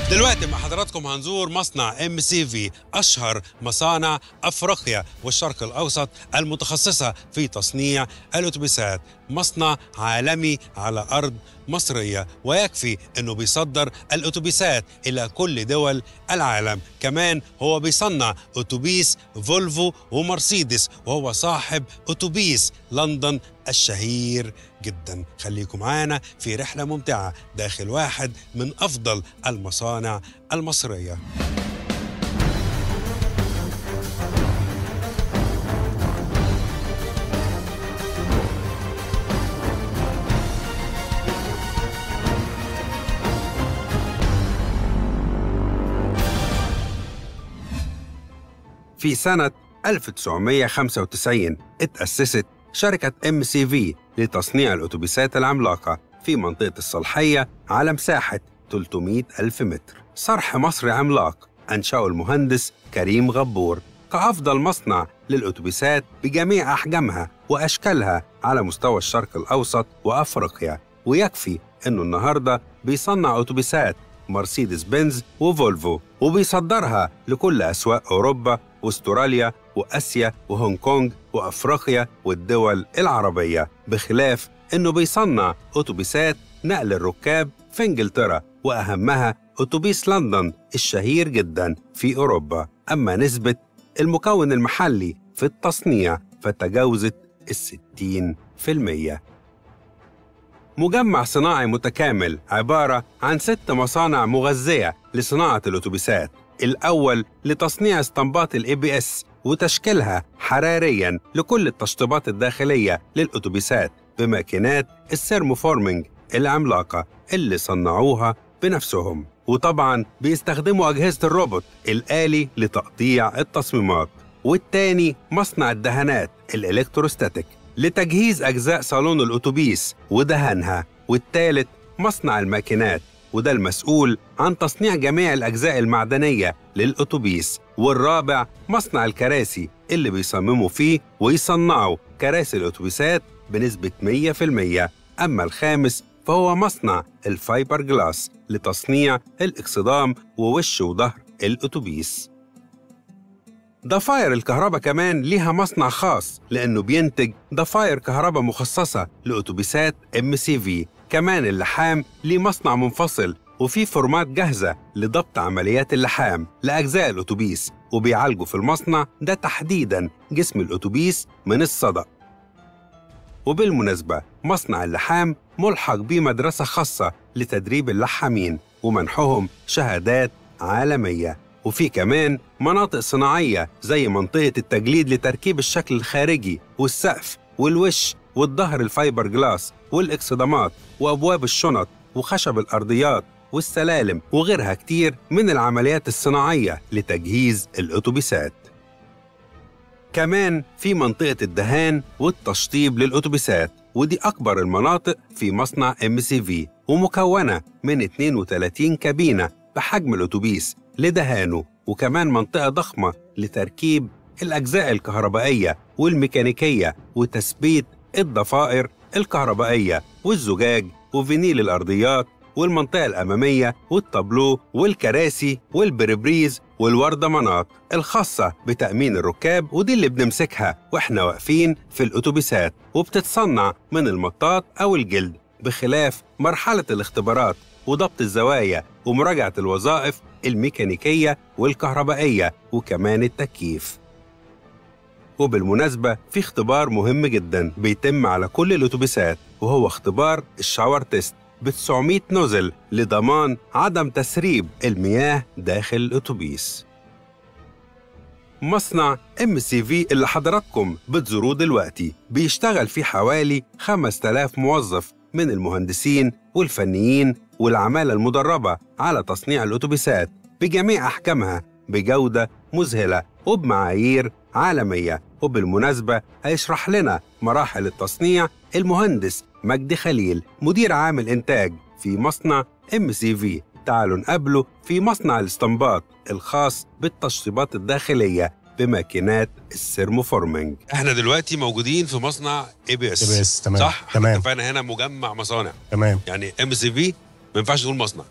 دلوقتي مع حضراتكم هنزور مصنع ام سي في اشهر مصانع افريقيا والشرق الاوسط المتخصصه في تصنيع الاتوبيسات مصنع عالمي على ارض مصريه ويكفي انه بيصدر الاتوبيسات الى كل دول العالم كمان هو بيصنع اتوبيس فولفو ومرسيدس وهو صاحب اتوبيس لندن الشهير جدا خليكم معانا في رحله ممتعه داخل واحد من افضل المصانع المصريه في سنة 1995 اتأسست شركة ام سي في لتصنيع الأتوبيسات العملاقة في منطقة الصالحية على مساحة 300 ألف متر صرح مصري عملاق أنشأه المهندس كريم غبور كأفضل مصنع للأتوبيسات بجميع أحجامها وأشكالها على مستوى الشرق الأوسط وأفريقيا ويكفي إنه النهاردة بيصنع أتوبيسات مرسيدس بنز وفولفو وبيصدرها لكل أسواق أوروبا واستراليا واسيا وهونج كونج وافريقيا والدول العربيه بخلاف انه بيصنع اتوبيسات نقل الركاب في انجلترا واهمها اتوبيس لندن الشهير جدا في اوروبا اما نسبه المكون المحلي في التصنيع فتجاوزت الستين في المية مجمع صناعي متكامل عبارة عن ست مصانع مغذية لصناعة الأتوبيسات الأول لتصنيع اسطمبات الاي بي اس وتشكيلها حراريا لكل التشطيبات الداخلية للأتوبيسات بماكينات السيرموفورمينج العملاقة اللي صنعوها بنفسهم وطبعا بيستخدموا أجهزة الروبوت الآلي لتقطيع التصميمات والتاني مصنع الدهانات الإلكتروستاتيك لتجهيز أجزاء صالون الأتوبيس ودهانها والتالت مصنع الماكينات وده المسؤول عن تصنيع جميع الأجزاء المعدنية للأتوبيس والرابع مصنع الكراسي اللي بيصمموا فيه ويصنعوا كراسي الأتوبيسات بنسبة 100% أما الخامس فهو مصنع الفايبر جلاس لتصنيع الإكسدام ووش وظهر الأتوبيس ضفاير الكهرباء كمان ليها مصنع خاص لأنه بينتج ضفاير كهرباء مخصصة لأتوبيسات ام سي في كمان اللحام ليه مصنع منفصل وفي فورمات جاهزة لضبط عمليات اللحام لأجزاء الأتوبيس وبيعالجوا في المصنع ده تحديداً جسم الأتوبيس من الصدأ وبالمناسبة مصنع اللحام ملحق بيه مدرسة خاصة لتدريب اللحامين ومنحهم شهادات عالمية وفي كمان مناطق صناعية زي منطقة التجليد لتركيب الشكل الخارجي والسقف والوش والظهر الفايبر جلاس والإكسدامات وأبواب الشنط وخشب الأرضيات والسلالم وغيرها كتير من العمليات الصناعية لتجهيز الأتوبيسات كمان في منطقة الدهان والتشطيب للأتوبيسات ودي أكبر المناطق في مصنع ام سي في ومكونة من 32 كابينة بحجم الأتوبيس لدهانه وكمان منطقة ضخمة لتركيب الأجزاء الكهربائية والميكانيكية وتثبيت الضفائر الكهربائية والزجاج وفينيل الأرضيات والمنطقة الأمامية والتابلو والكراسي والبربريز والوردمانات الخاصة بتأمين الركاب ودي اللي بنمسكها وإحنا واقفين في الأتوبيسات وبتتصنع من المطاط أو الجلد بخلاف مرحلة الاختبارات وضبط الزوايا ومراجعة الوظائف الميكانيكية والكهربائية وكمان التكييف وبالمناسبة في اختبار مهم جدا بيتم على كل الأتوبيسات وهو اختبار الشاور تيست ب 900 نوزل لضمان عدم تسريب المياه داخل الأتوبيس مصنع ام سي في اللي حضراتكم بتزوروه دلوقتي بيشتغل فيه حوالي 5000 موظف من المهندسين والفنيين والعمالة المدربة على تصنيع الأتوبيسات بجميع أحكامها بجودة مذهلة وبمعايير عالمية وبالمناسبة هيشرح لنا مراحل التصنيع المهندس مجدي خليل مدير عام الإنتاج في مصنع ام سي في تعالوا نقابله في مصنع الاستنباط الخاص بالتشطيبات الداخلية بماكينات السيرموفورمينج احنا دلوقتي موجودين في مصنع اي بي اس ABS تمام. صح؟ تمام. اتفقنا هنا مجمع مصانع تمام يعني ام سي في ما ينفعش تقول مصنع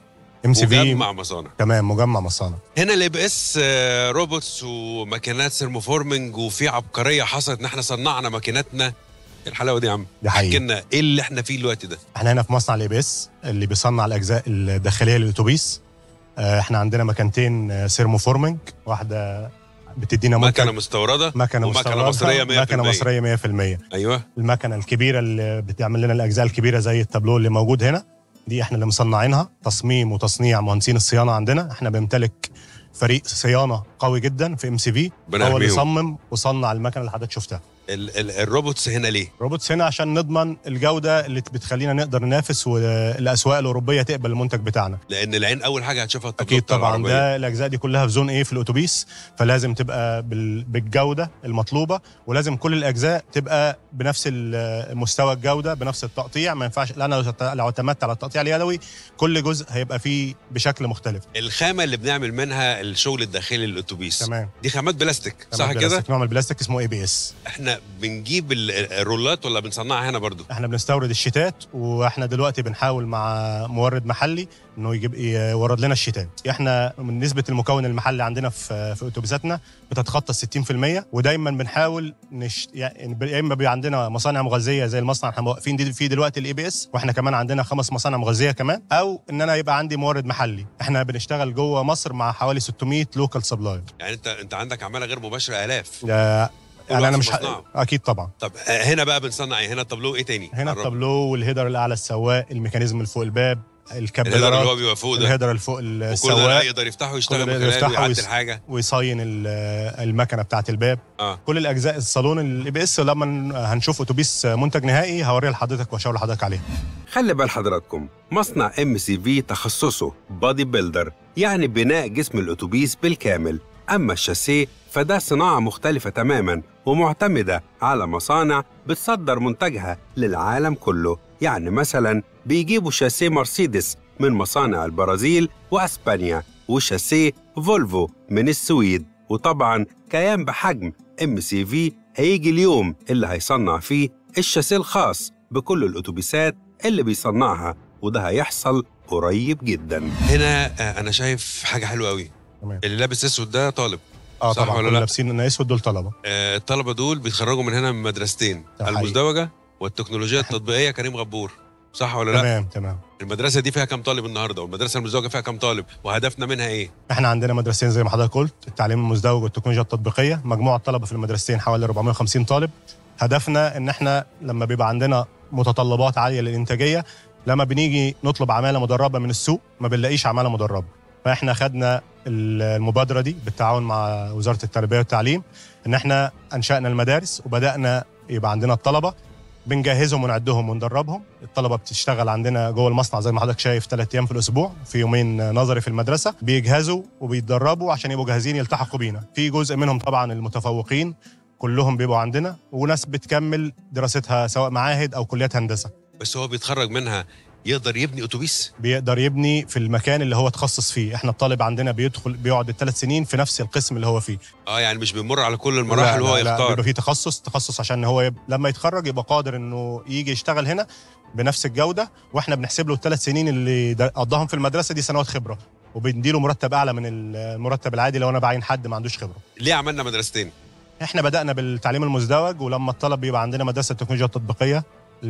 ام سي في مجمع مصانع تمام مجمع مصانع هنا الاي بي اس روبوتس وماكينات سيرموفورمنج وفي عبقريه حصلت ان احنا صنعنا ماكيناتنا الحلاوه دي يا عم دي احكي حقيقة لنا ايه اللي احنا فيه الوقت ده احنا هنا في مصنع الاي بي اس اللي بيصنع الاجزاء الداخليه للاتوبيس آه، احنا عندنا مكانتين آه، سيرموفورمنج واحده بتدينا مكنه منتج مستورده مكنه ومكنة مستوردة، مصرية 100%. مكنه مصريه 100% ايوه المكنه الكبيره اللي بتعمل لنا الاجزاء الكبيره زي التابلو اللي موجود هنا دي احنا اللي مصنعينها تصميم وتصنيع مهندسين الصيانه عندنا احنا بنمتلك فريق صيانه قوي جدا في ام سي في ربنا هو اللي يحميهم. صمم وصنع المكنه اللي حضرتك شفتها ال- ال- الروبوتس هنا ليه روبوتس هنا عشان نضمن الجوده اللي بتخلينا نقدر ننافس والاسواق الاوروبيه تقبل المنتج بتاعنا لان العين اول حاجه هتشوفها التابلو اكيد بتاع طبعا العربية. ده الاجزاء دي كلها في زون ايه في الاتوبيس فلازم تبقى بال- بالجوده المطلوبه ولازم كل الاجزاء تبقى بنفس ال- مستوى الجوده بنفس التقطيع ما ينفعش لان لو اعت- لو اعتمدت على التقطيع اليدوي كل جزء هيبقى فيه بشكل مختلف الخامه اللي بنعمل منها الشغل الداخلي للاتوبيس تمام دي خامات بلاستيك صح تمام، كده بلاستيك، نوع من البلاستيك اسمه اي بي اس احنا بنجيب ال- الرولات ولا بنصنعها هنا برضو احنا بنستورد الشتات واحنا دلوقتي بنحاول مع مورد محلي انه يجيب يورد لنا الشتات احنا من نسبه المكون المحلي عندنا في في اتوبيساتنا بتتخطى ال 60% ودايما بنحاول نش... يعني يا اما بيبقى عندنا مصانع مغذيه زي المصنع اللي احنا واقفين دي- فيه دلوقتي الاي بي اس واحنا كمان عندنا خمس مصانع مغذيه كمان او ان انا يبقى عندي مورد محلي احنا بنشتغل جوه مصر مع حوالي 600 لوكال سبلاير يعني انت انت عندك عماله غير مباشره الاف يعني انا واحد مش في مصنعه. اكيد طبعا طب آه، هنا بقى بنصنع ايه هنا التابلو ايه تاني هنا عرفنا. التابلو والهيدر الاعلى السواق الميكانيزم اللي فوق الباب الهيدر اللي الكابلرات هو بيبقى فوق ده الهيدر اللي فوق وكل ده السواق يقدر يفتحه ويشتغل كل ده من خلاله يفتحه ويعدل ويس- حاجه ويصين ال- المكنه بتاعه الباب اه كل الاجزاء الصالون الاي بي اس لما ن- هنشوف اتوبيس منتج نهائي هوريه لحضرتك واشاور لحضرتك عليه خلي بال حضراتكم مصنع ام سي في تخصصه بادي بيلدر يعني بناء جسم الاتوبيس بالكامل اما الشاسيه فده صناعه مختلفه تماما ومعتمده على مصانع بتصدر منتجها للعالم كله يعني مثلا بيجيبوا شاسيه مرسيدس من مصانع البرازيل واسبانيا وشاسيه فولفو من السويد وطبعا كيان بحجم ام سي في هيجي اليوم اللي هيصنع فيه الشاسيه الخاص بكل الاتوبيسات اللي بيصنعها وده هيحصل قريب جدا هنا آه، انا شايف حاجه حلوه قوي تمام. اللي لابس اسود ده طالب اه صح طبعا ولا كل لا؟ لابسين ان اسود دول طلبه آه، الطلبه دول بيتخرجوا من هنا من مدرستين ده حقيقي. المزدوجه والتكنولوجيا التطبيقيه كريم غبور صح ولا لا تمام تمام المدرسه دي فيها كام طالب النهارده والمدرسه المزدوجه فيها كام طالب وهدفنا منها ايه احنا عندنا مدرستين زي ما حضرتك قلت التعليم المزدوج والتكنولوجيا التطبيقيه مجموع الطلبه في المدرستين حوالي 450 طالب هدفنا ان احنا لما بيبقى عندنا متطلبات عاليه للانتاجيه لما بنيجي نطلب عماله مدربه من السوق ما بنلاقيش عماله مدربه فاحنا خدنا المبادره دي بالتعاون مع وزاره التربيه والتعليم ان احنا انشانا المدارس وبدانا يبقى عندنا الطلبه بنجهزهم ونعدهم وندربهم الطلبه بتشتغل عندنا جوه المصنع زي ما حضرتك شايف ثلاث ايام في الاسبوع في يومين نظري في المدرسه بيجهزوا وبيتدربوا عشان يبقوا جاهزين يلتحقوا بينا في جزء منهم طبعا المتفوقين كلهم بيبقوا عندنا وناس بتكمل دراستها سواء معاهد او كليات هندسه بس هو بيتخرج منها يقدر يبني اتوبيس بيقدر يبني في المكان اللي هو تخصص فيه احنا الطالب عندنا بيدخل بيقعد الثلاث سنين في نفس القسم اللي هو فيه اه يعني مش بيمر على كل المراحل لا وهو لا لا يختار بيبقى فيه تخصص تخصص عشان هو يب... لما يتخرج يبقى قادر انه يجي يشتغل هنا بنفس الجوده واحنا بنحسب له الثلاث سنين اللي د- قضاهم في المدرسه دي سنوات خبره وبنديله مرتب اعلى من المرتب العادي لو انا بعين حد ما عندوش خبره ليه عملنا مدرستين احنا بدانا بالتعليم المزدوج ولما الطلب بيبقى عندنا مدرسه التكنولوجيا التطبيقيه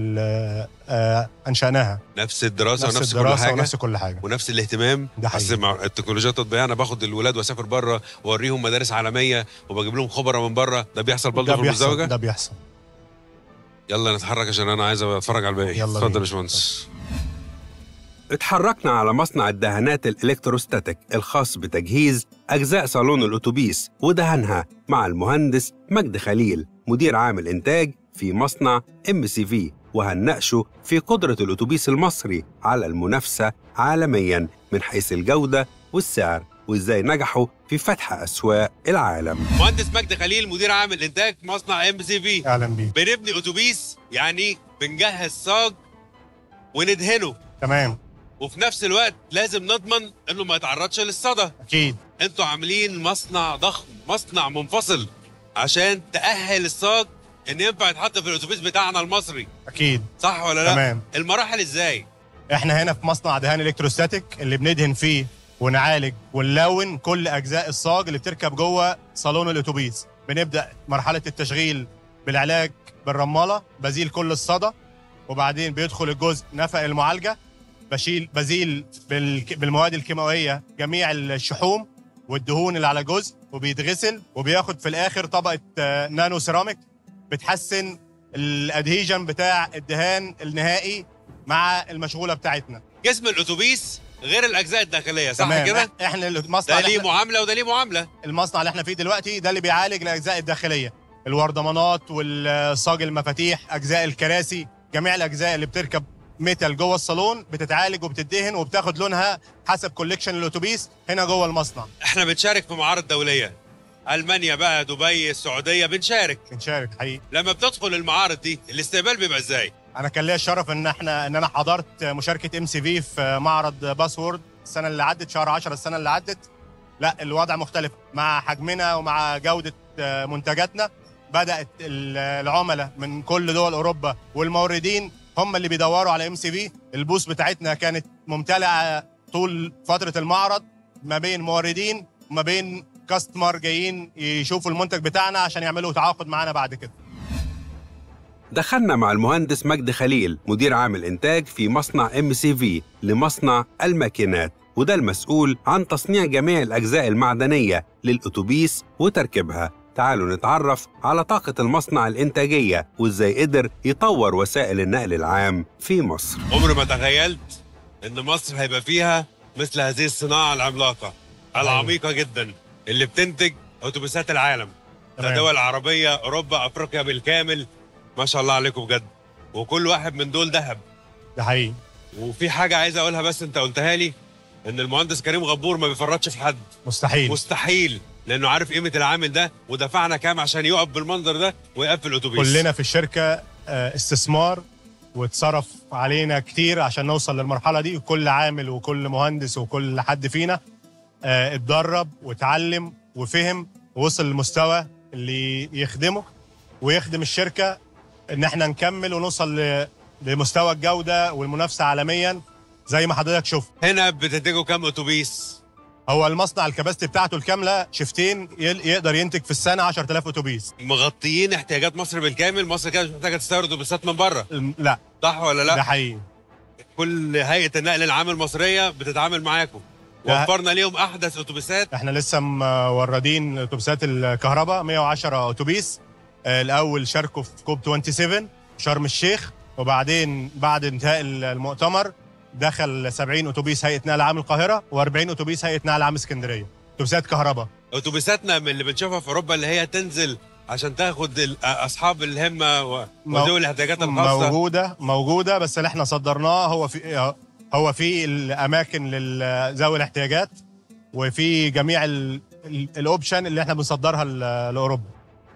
ال- آه، انشاناها نفس الدراسه نفس ونفس كل الدراسه حاجه ونفس كل حاجه ونفس الاهتمام ده بس حقيقي مع التكنولوجيا التطبيقيه انا باخد الولاد واسافر بره واوريهم مدارس عالميه وبجيب لهم خبراء من بره ده بيحصل برضه ده في بيحصل المزدوجه ده بيحصل يلا نتحرك عشان انا عايز اتفرج على الباقي يلا اتفضل بينا. يا باشمهندس اتحركنا على مصنع الدهانات الإلكتروستاتيك الخاص بتجهيز أجزاء صالون الأتوبيس ودهنها مع المهندس مجد خليل مدير عام الإنتاج في مصنع ام سي في وهنناقشه في قدرة الأتوبيس المصري على المنافسة عالميا من حيث الجودة والسعر وإزاي نجحوا في فتح أسواق العالم مهندس مجد خليل مدير عام الانتاج في مصنع ام سي في اهلا بيك بنبني اتوبيس يعني بنجهز صاج وندهنه تمام وفي نفس الوقت لازم نضمن انه ما يتعرضش للصدى اكيد انتوا عاملين مصنع ضخم مصنع منفصل عشان تأهل الصاج ان ينفع يتحط في الاتوبيس بتاعنا المصري اكيد صح ولا لا تمام المراحل ازاي احنا هنا في مصنع دهان الكتروستاتيك اللي بندهن فيه ونعالج ونلون كل اجزاء الصاج اللي بتركب جوه صالون الاتوبيس بنبدا مرحله التشغيل بالعلاج بالرماله بزيل كل الصدى وبعدين بيدخل الجزء نفق المعالجه بشيل بزيل بالك- بالمواد الكيماويه جميع الشحوم والدهون اللي على الجزء وبيتغسل وبياخد في الاخر طبقه آه، نانو سيراميك بتحسن الادهيجن بتاع الدهان النهائي مع المشغوله بتاعتنا جسم الاتوبيس غير الاجزاء الداخليه صح تمام. كده احنا المصنع ده اللي ليه احنا معامله وده ليه معامله المصنع اللي احنا فيه دلوقتي ده اللي بيعالج الاجزاء الداخليه الوردمانات والصاج المفاتيح اجزاء الكراسي جميع الاجزاء اللي بتركب ميتال جوه الصالون بتتعالج وبتدهن وبتاخد لونها حسب كوليكشن الاتوبيس هنا جوه المصنع احنا بنشارك في معارض دوليه المانيا بقى دبي السعوديه بنشارك بنشارك حقيقي لما بتدخل المعارض دي الاستقبال بيبقى ازاي انا كان ليا الشرف ان احنا ان انا حضرت مشاركه ام سي في في معرض باسورد السنه اللي عدت شهر 10 السنه اللي عدت لا الوضع مختلف مع حجمنا ومع جوده منتجاتنا بدات ال- العملاء من كل دول اوروبا والموردين هم اللي بيدوروا على ام سي في البوث بتاعتنا كانت ممتلئه طول فتره المعرض ما بين موردين وما بين كاستمر جايين يشوفوا المنتج بتاعنا عشان يعملوا تعاقد معانا بعد كده دخلنا مع المهندس مجدي خليل مدير عام الإنتاج في مصنع ام سي في لمصنع الماكينات وده المسؤول عن تصنيع جميع الأجزاء المعدنية للأتوبيس وتركيبها تعالوا نتعرف على طاقة المصنع الإنتاجية وإزاي قدر يطور وسائل النقل العام في مصر عمري ما تخيلت ان مصر هيبقى فيها مثل هذه الصناعه العملاقه العميقه جدا اللي بتنتج اتوبيسات العالم ده تمام. دول عربيه اوروبا افريقيا بالكامل ما شاء الله عليكم بجد وكل واحد من دول ذهب ده حقيقي وفي حاجه عايز اقولها بس انت قلتها لي ان المهندس كريم غبور ما بيفرطش في حد مستحيل مستحيل لانه عارف قيمه العامل ده ودفعنا كام عشان يقف بالمنظر ده ويقفل الاتوبيس كلنا في الشركه آه، استثمار واتصرف علينا كتير عشان نوصل للمرحله دي وكل عامل وكل مهندس وكل حد فينا آه، اتدرب واتعلم وفهم ووصل للمستوى اللي يخدمه ويخدم الشركه ان احنا نكمل ونوصل ل- لمستوى الجوده والمنافسه عالميا زي ما حضرتك شفت هنا بتنتجوا كام اتوبيس هو المصنع الكباستي بتاعته الكامله شفتين يل- يقدر ينتج في السنه 10000 اتوبيس مغطيين احتياجات مصر بالكامل مصر كده مش محتاجه تستورد اتوبيسات من بره الم- لا صح ولا ده لا حقيقي كل هيئه النقل العام المصريه بتتعامل معاكم ده- وفرنا ليهم احدث اتوبيسات احنا لسه موردين اتوبيسات الكهرباء 110 اتوبيس آه، الاول شاركوا في كوب 27 شرم الشيخ وبعدين بعد انتهاء المؤتمر دخل 70 اتوبيس هيئه نقل عام القاهره و40 اتوبيس هيئه نقل عام اسكندريه اتوبيسات كهرباء اتوبيساتنا من اللي بنشوفها في اوروبا اللي هي تنزل عشان تاخد ال- اصحاب الهمه و- مو- وذوي الاحتياجات الخاصه موجوده موجوده بس اللي احنا صدرناه هو في هو في الاماكن لذوي الاحتياجات وفي جميع ال- ال- الاوبشن اللي احنا بنصدرها ل- لاوروبا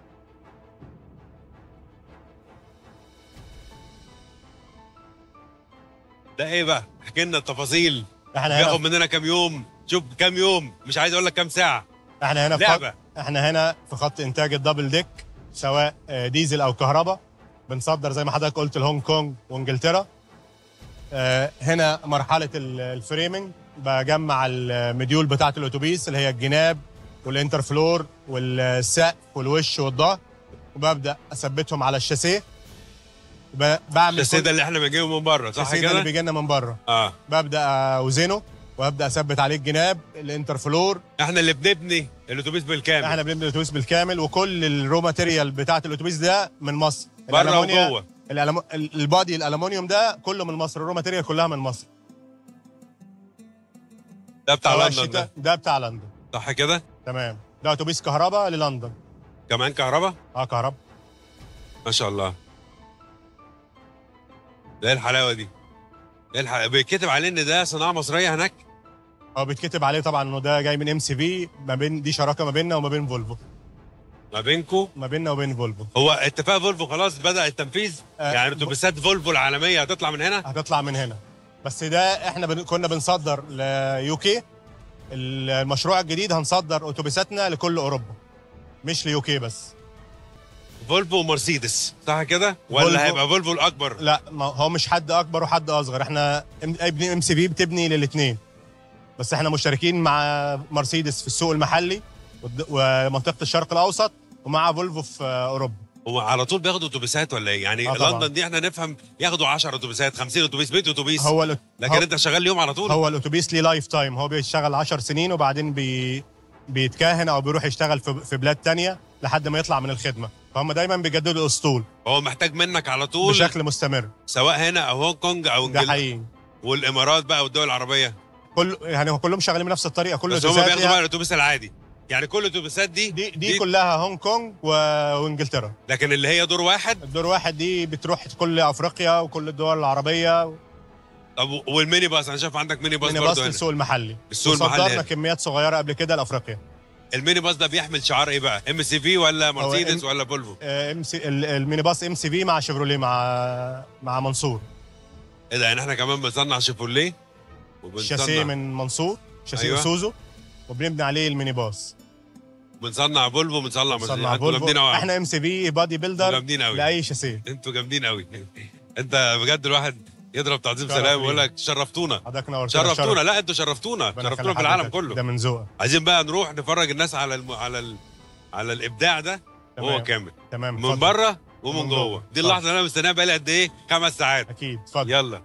ده ايه بقى احكي لنا التفاصيل احنا بياخد هنا مننا كام يوم شوف كام يوم مش عايز اقول لك كام ساعه احنا هنا في خط لعبه احنا هنا في خط انتاج الدبل ديك سواء آه، ديزل او كهرباء بنصدر زي ما حضرتك قلت لهونج كونج وانجلترا آه، هنا مرحله ال- الفريمنج بجمع المديول بتاعه الاتوبيس اللي هي الجناب والانترفلور والسقف والوش والظهر وببدا اثبتهم على الشاسيه ب- بعمل الشاسيه كل- ده اللي احنا بنجيبه من بره صح الشاسيه ده اللي كده؟ بيجي لنا من بره اه ببدا اوزنه وابدا اثبت عليه الجناب الانترفلور احنا اللي بنبني الاتوبيس بالكامل احنا بنبني الاتوبيس بالكامل وكل الرو ماتيريال بتاعت الاتوبيس ده من مصر بره الألمونيا- وجوه الألم... ال- البادي الالومنيوم ده كله من مصر الرو ماتيريال كلها من مصر ده بتاع سواء لندن الشتاء- ده ده بتاع لندن صح كده؟ تمام ده اتوبيس كهرباء للندن كمان كهرباء اه كهرباء ما شاء الله ده ايه الحلاوه دي؟ ايه الح... بيتكتب عليه ان ده صناعه مصريه هناك هو بيتكتب عليه طبعا انه ده جاي من ام سي في ما بين دي شراكه ما بيننا وما بين فولفو ما بينكم ما بيننا وبين فولفو هو اتفاق فولفو خلاص بدا التنفيذ آه، يعني اتوبيسات فولفو العالميه هتطلع من هنا هتطلع من هنا بس ده احنا بن... كنا بنصدر ليو كي المشروع الجديد هنصدر اتوبيساتنا لكل اوروبا مش ليو كي بس فولفو ومرسيدس صح كده ولا فولفو. هيبقى فولفو الاكبر لا ما هو مش حد اكبر وحد اصغر احنا ابني ام سي في بتبني للاثنين بس احنا مشتركين مع مرسيدس في السوق المحلي والد- ومنطقه الشرق الاوسط ومع فولفو في اوروبا هو على طول بياخدوا اتوبيسات ولا ايه يعني آه طبعاً. لندن دي احنا نفهم ياخدوا 10 اتوبيسات 50 اتوبيس 100 اتوبيس هو الأت- لكن هو- انت شغال اليوم على طول هو الاتوبيس ليه لايف تايم هو بيشتغل 10 سنين وبعدين بي بيتكاهن او بيروح يشتغل في في بلاد تانية لحد ما يطلع من الخدمه فهم دايما بيجددوا الاسطول هو محتاج منك على طول بشكل مستمر سواء هنا او هونج كونج او ده انجلترا حقيقي والامارات بقى والدول العربيه كل يعني هو كلهم شغالين بنفس الطريقه كل بس هم الأتوبيسات بياخدوا ليها- بقى الاتوبيس العادي يعني كل الاتوبيسات دي, دي, دي دي كلها هونج كونج و... وانجلترا لكن اللي هي دور واحد الدور واحد دي بتروح كل افريقيا وكل الدول العربيه طب والميني باص انا شايف عندك ميني باص ميني باص برضه هنا للسوق المحلي السوق المحلي وصدرنا هنا. كميات صغيره قبل كده لافريقيا الميني باص ده بيحمل شعار ايه بقى ام سي في ولا مرسيدس إم- ولا فولفو آه، ام سي ال- الميني باص ام سي في مع شيفروليه مع مع منصور ايه ده يعني احنا كمان بنصنع شيفوليه شاسيه من منصور شاسيه أيوة. أيوة. سوزو وبنبني عليه الميني باص بنصنع فولفو بنصنع مرسيدس صنع انتوا جامدين فولفو قوي احنا ام سي في بادي بيلدر جامدين قوي لاي شاسيه انتوا جامدين قوي انت بجد الواحد يضرب تعظيم شرف سلام ويقول لينا. لك شرفتونا حضرتك نورتنا شرفتونا الشرف. لا انتوا شرفتونا ربنا شرفتونا يخلي في العالم حضرتك. كله ده من ذوقك عايزين بقى نروح نفرج الناس على الم... على ال... على الابداع ده وهو تمام كامل تمام من اتفضل. بره ومن ومن جوه جوه. دي اتفضل. اللحظه اللي انا مستنيها بقالي قد ايه خمس ساعات اكيد اتفضل يلا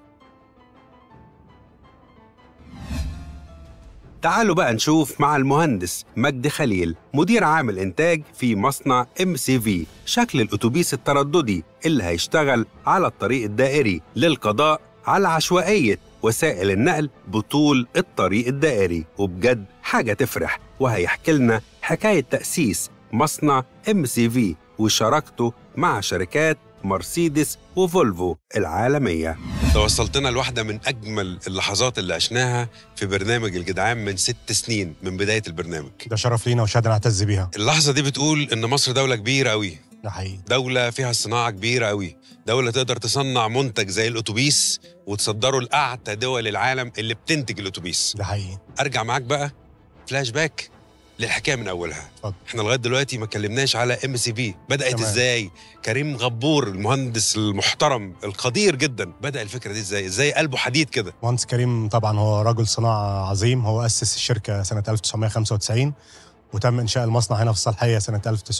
تعالوا بقى نشوف مع المهندس مجدي خليل مدير عام إنتاج في مصنع ام سي في شكل الأتوبيس الترددي اللي هيشتغل على الطريق الدائري للقضاء على عشوائية وسائل النقل بطول الطريق الدائري وبجد حاجة تفرح وهيحكي لنا حكاية تأسيس مصنع ام سي في وشراكته مع شركات مرسيدس وفولفو العالمية توصلتنا لواحده من اجمل اللحظات اللي عشناها في برنامج الجدعان من ست سنين من بدايه البرنامج ده شرف لينا وشهاده نعتز بيها اللحظه دي بتقول ان مصر دوله كبيره قوي ده حقيقي دولة فيها صناعة كبيرة قوي دولة تقدر تصنع منتج زي الأتوبيس وتصدره لأعتى دول العالم اللي بتنتج الأتوبيس ده حقيقي أرجع معاك بقى فلاش باك للحكاية من أولها اتفضل. احنا لغاية دلوقتي ما اتكلمناش على ام سي في بدأت تمام. ازاي كريم غبور المهندس المحترم القدير جدا بدأ الفكرة دي ازاي ازاي قلبه حديد كده مهندس كريم طبعا هو رجل صناعه عظيم هو اسس الشركه سنه 1995 وتم انشاء المصنع هنا في الصالحيه سنه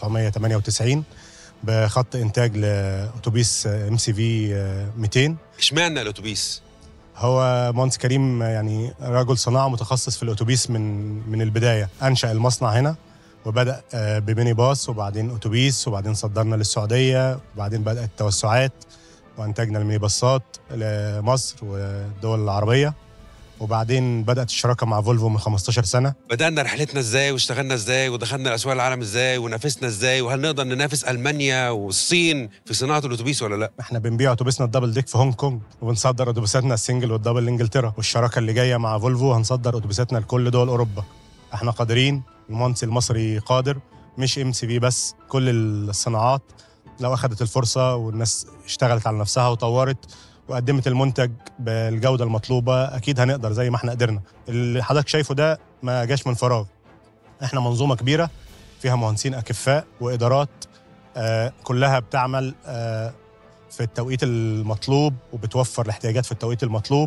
1998 بخط انتاج لاتوبيس ام سي في 200 اشمعنى الأتوبيس هو مهندس كريم يعني رجل صناعه متخصص في الاتوبيس من من البدايه انشا المصنع هنا وبدا آه، بميني باص وبعدين اتوبيس وبعدين صدرنا للسعوديه وبعدين بدات التوسعات وانتجنا الميني باصات لمصر والدول العربيه وبعدين بدات الشراكه مع فولفو من 15 سنه بدأنا رحلتنا ازاي واشتغلنا ازاي ودخلنا أسواق العالم ازاي ونافسنا ازاي وهل نقدر ننافس ألمانيا والصين في صناعة الأتوبيس ولا لا احنا بنبيع اتوبيسنا الدبل ديك في هونج كونج وبنصدر اتوبيساتنا السنجل والدبل لانجلترا والشراكه اللي جايه مع فولفو هنصدر اتوبيساتنا لكل دول اوروبا احنا قادرين المهندس المصري قادر مش ام سي في بس كل الصناعات لو اخذت الفرصه والناس اشتغلت على نفسها وطورت وقدمت المنتج بالجوده المطلوبه اكيد هنقدر زي ما احنا قدرنا اللي حضرتك شايفه ده ما جاش من فراغ احنا منظومه كبيره فيها مهندسين اكفاء وادارات آه كلها بتعمل آه في التوقيت المطلوب وبتوفر الاحتياجات في التوقيت المطلوب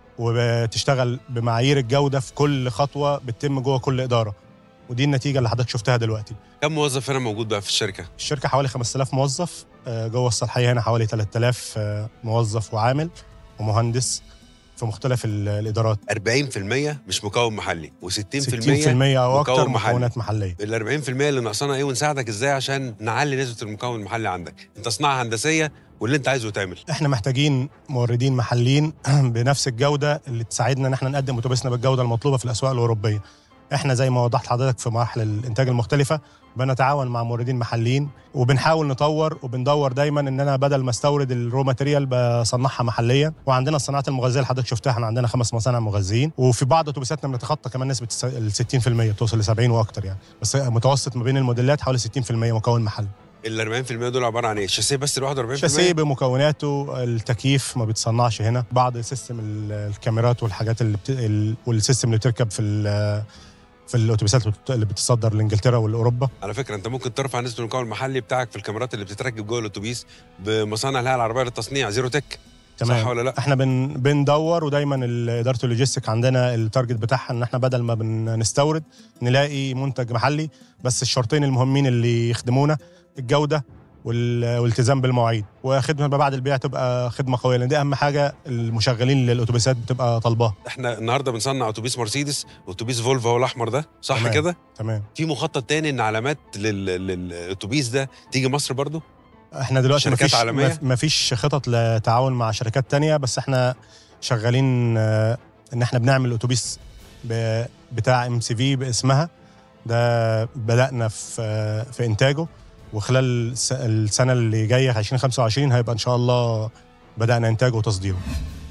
وبتشتغل بمعايير الجوده في كل خطوه بتتم جوه كل اداره ودي النتيجه اللي حضرتك شفتها دلوقتي كم موظف هنا موجود بقى في الشركة الشركه حوالي 5000 موظف آه، جوه الصالحيه هنا حوالي 3000 آه، موظف وعامل ومهندس في مختلف ال- الادارات 40% مش مكون محلي و60% 60% او اكتر مكون محلي. مكونات محليه ال 40% اللي ناقصانا ايه ونساعدك ازاي عشان نعلي نسبه المكون المحلي عندك انت صناعه هندسيه واللي انت عايزه تعمل احنا محتاجين موردين محليين بنفس الجوده اللي تساعدنا ان احنا نقدم اتوبيسنا بالجوده المطلوبه في الاسواق الاوروبيه احنا زي ما وضحت لحضرتك في مراحل الانتاج المختلفه بنتعاون مع موردين محليين وبنحاول نطور وبندور دايما ان انا بدل ما استورد الرو ماتيريال بصنعها محليا وعندنا الصناعات المغذيه اللي حضرتك شفتها احنا عندنا خمس مصانع مغذيين وفي بعض اتوبيساتنا بنتخطى كمان نسبه ال 60% بتوصل ل 70 واكتر يعني بس متوسط ما بين الموديلات حوالي 60% مكون محلي ال 40% دول عباره عن ايه؟ الشاسيه بس لوحده 40% شاسيه بمكوناته التكييف ما بيتصنعش هنا بعض سيستم ال- الكاميرات والحاجات اللي بت... ال... والسيستم اللي بتركب في ال... في الاتوبيسات اللي بتصدر لانجلترا والاوروبا على فكره انت ممكن ترفع نسبه المكون المحلي بتاعك في الكاميرات اللي بتتركب جوه الاتوبيس بمصانع الهيئه العربيه للتصنيع زيرو تك تمام. صح ولا لا احنا بن بندور ودايما ال- اداره اللوجيستيك عندنا التارجت بتاعها ان احنا بدل ما بنستورد نلاقي منتج محلي بس الشرطين المهمين اللي يخدمونا الجوده وال- والالتزام بالمواعيد وخدمه ما بعد البيع تبقى خدمه قويه لان دي اهم حاجه المشغلين للاتوبيسات بتبقى طالباها احنا النهارده بنصنع اتوبيس مرسيدس واتوبيس فولفو الاحمر ده صح تمام. كده تمام في مخطط تاني ان علامات لل- للاتوبيس ده تيجي مصر برضو احنا دلوقتي شركات مفيش عالمية؟ مفيش خطط لتعاون مع شركات تانية بس احنا شغالين آه، ان احنا بنعمل اتوبيس ب- بتاع ام سي في باسمها ده بدانا في آه، في انتاجه وخلال الس- السنه اللي جايه 2025 هيبقى ان شاء الله بدانا انتاجه وتصديره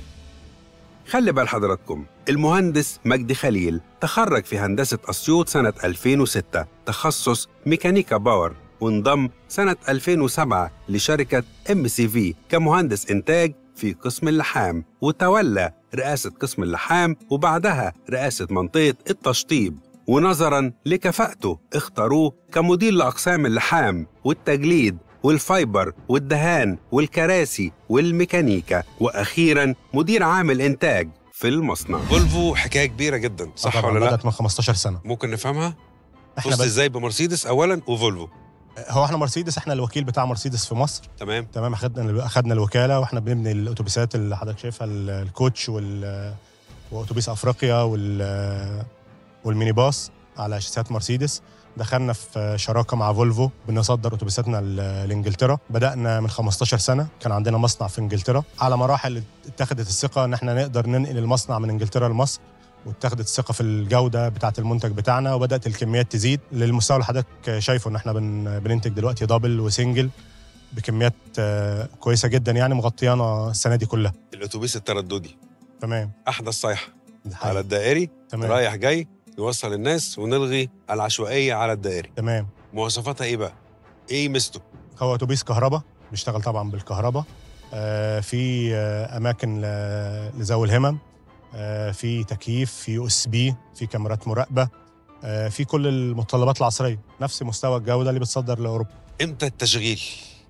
خلي بال حضراتكم المهندس مجدي خليل تخرج في هندسة أسيوط سنة 2006 تخصص ميكانيكا باور وانضم سنة 2007 لشركة ام سي في كمهندس إنتاج في قسم اللحام وتولى رئاسة قسم اللحام وبعدها رئاسة منطقة التشطيب ونظرا لكفاءته اختاروه كمدير لأقسام اللحام والتجليد والفايبر والدهان والكراسي والميكانيكا وأخيرا مدير عام الإنتاج في المصنع فولفو حكايه كبيره جدا صح طبعاً ولا لا بدات من 15 سنه ممكن نفهمها احنا فزت بس ازاي بمرسيدس اولا وفولفو هو احنا مرسيدس احنا الوكيل بتاع مرسيدس في مصر تمام تمام اخدنا اخدنا الوكاله واحنا بنبني الاتوبيسات اللي حضرتك شايفها ال- الكوتش وال واتوبيس افريقيا وال والميني باص على شاسيات مرسيدس دخلنا في شراكه مع فولفو بنصدر اتوبيساتنا ل- لانجلترا بدانا من 15 سنه كان عندنا مصنع في انجلترا على مراحل اتخذت الثقه ان احنا نقدر ننقل المصنع من انجلترا لمصر واتخذت الثقه في الجوده بتاعه المنتج بتاعنا وبدات الكميات تزيد للمستوى اللي حضرتك شايفه ان احنا بن بننتج دلوقتي دبل وسنجل بكميات آه، كويسه جدا يعني مغطيانا السنه دي كلها الاتوبيس الترددي تمام احدث صيحه ده على حقيقي. الدائري تمام رايح جاي يوصل الناس ونلغي العشوائيه على الدائري تمام مواصفاتها ايه بقى ايه ميزته هو اتوبيس كهرباء بيشتغل طبعا بالكهرباء آه، في آه، اماكن ل- لذوي الهمم آه، في تكييف في يو اس بي في كاميرات مراقبه آه، في كل المتطلبات العصريه نفس مستوى الجوده اللي بتصدر لاوروبا امتى التشغيل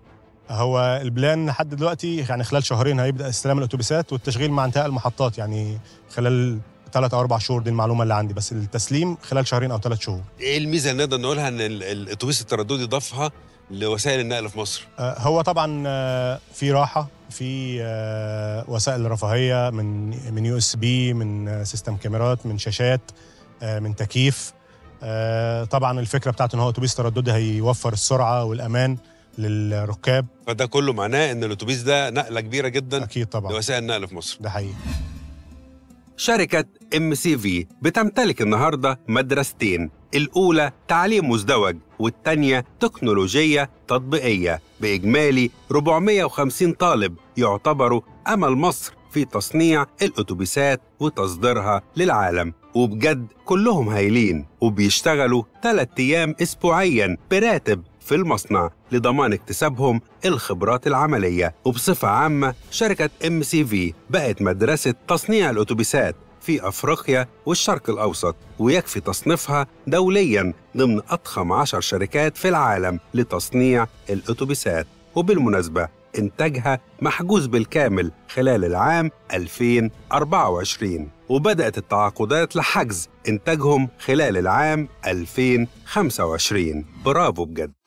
هو البلان لحد دلوقتي يعني خلال شهرين هيبدا استلام الاتوبيسات والتشغيل مع انتهاء المحطات يعني خلال ثلاث او اربع شهور دي المعلومه اللي عندي بس التسليم خلال شهرين او ثلاث شهور ايه الميزه اللي نقدر نقولها ان ال- الاتوبيس الترددي ضافها لوسائل النقل في مصر آه، هو طبعا آه، في راحه في آه، وسائل رفاهيه من من يو اس بي من آه، سيستم كاميرات من شاشات آه، من تكييف آه، طبعا الفكره بتاعته ان هو اتوبيس ترددي هيوفر السرعه والامان للركاب فده كله معناه ان الاتوبيس ده نقله كبيره جدا اكيد طبعا لوسائل النقل في مصر ده حقيقي شركة ام سي في بتمتلك النهارده مدرستين الأولى تعليم مزدوج والتانية تكنولوجية تطبيقية بإجمالي 450 طالب يعتبروا أمل مصر في تصنيع الأتوبيسات وتصديرها للعالم وبجد كلهم هايلين وبيشتغلوا ثلاث أيام أسبوعيا براتب في المصنع لضمان اكتسابهم الخبرات العملية وبصفة عامة شركة ام سي في بقت مدرسة تصنيع الأتوبيسات في أفريقيا والشرق الأوسط ويكفي تصنيفها دوليا ضمن أضخم عشر شركات في العالم لتصنيع الأتوبيسات وبالمناسبة إنتاجها محجوز بالكامل خلال العام 2024 وبدأت التعاقدات لحجز إنتاجهم خلال العام 2025 برافو بجد